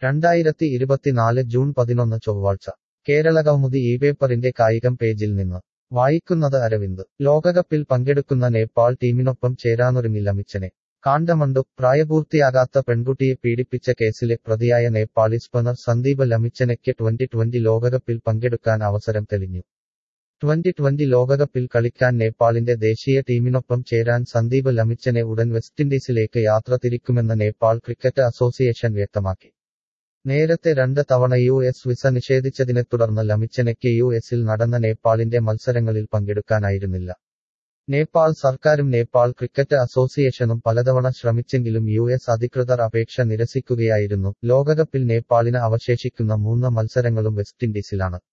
രണ്ടായിരത്തി ഇരുപത്തിനാല് ജൂൺ പതിനൊന്ന് ചൊവ്വാഴ്ച കേരള കൗമുദി ഈ പേപ്പറിന്റെ കായികം പേജിൽ നിന്ന് വായിക്കുന്നത് അരവിന്ദ് ലോകകപ്പിൽ പങ്കെടുക്കുന്ന നേപ്പാൾ ടീമിനൊപ്പം ചേരാനൊരുങ്ങി ലമിച്ചനെ കാണ്ടമണ്ടു പ്രായപൂർത്തിയാകാത്ത പെൺകുട്ടിയെ പീഡിപ്പിച്ച കേസിലെ പ്രതിയായ നേപ്പാളി സ്പിന്നർ സന്ദീപ് ലമിച്ചനയ്ക്ക് ട്വന്റി ട്വന്റി ലോകകപ്പിൽ പങ്കെടുക്കാൻ അവസരം തെളിഞ്ഞു ട്വന്റി ട്വന്റി ലോകകപ്പിൽ കളിക്കാൻ നേപ്പാളിന്റെ ദേശീയ ടീമിനൊപ്പം ചേരാൻ സന്ദീപ് ലമിച്ചനെ ഉടൻ വെസ്റ്റിൻഡീസിലേക്ക് യാത്ര തിരിക്കുമെന്ന് നേപ്പാൾ ക്രിക്കറ്റ് അസോസിയേഷൻ വ്യക്തമാക്കി നേരത്തെ രണ്ട് തവണ യു എസ് വിസ നിഷേധിച്ചതിനെ തുടർന്ന് ലമിച്ചനയ്ക്ക് യു എസിൽ നടന്ന നേപ്പാളിന്റെ മത്സരങ്ങളിൽ പങ്കെടുക്കാനായിരുന്നില്ല നേപ്പാൾ സർക്കാരും നേപ്പാൾ ക്രിക്കറ്റ് അസോസിയേഷനും പലതവണ ശ്രമിച്ചെങ്കിലും യു എസ് അധികൃതർ അപേക്ഷ നിരസിക്കുകയായിരുന്നു ലോകകപ്പിൽ നേപ്പാളിന് അവശേഷിക്കുന്ന മൂന്ന് മത്സരങ്ങളും വെസ്റ്റിൻഡീസിലാണ്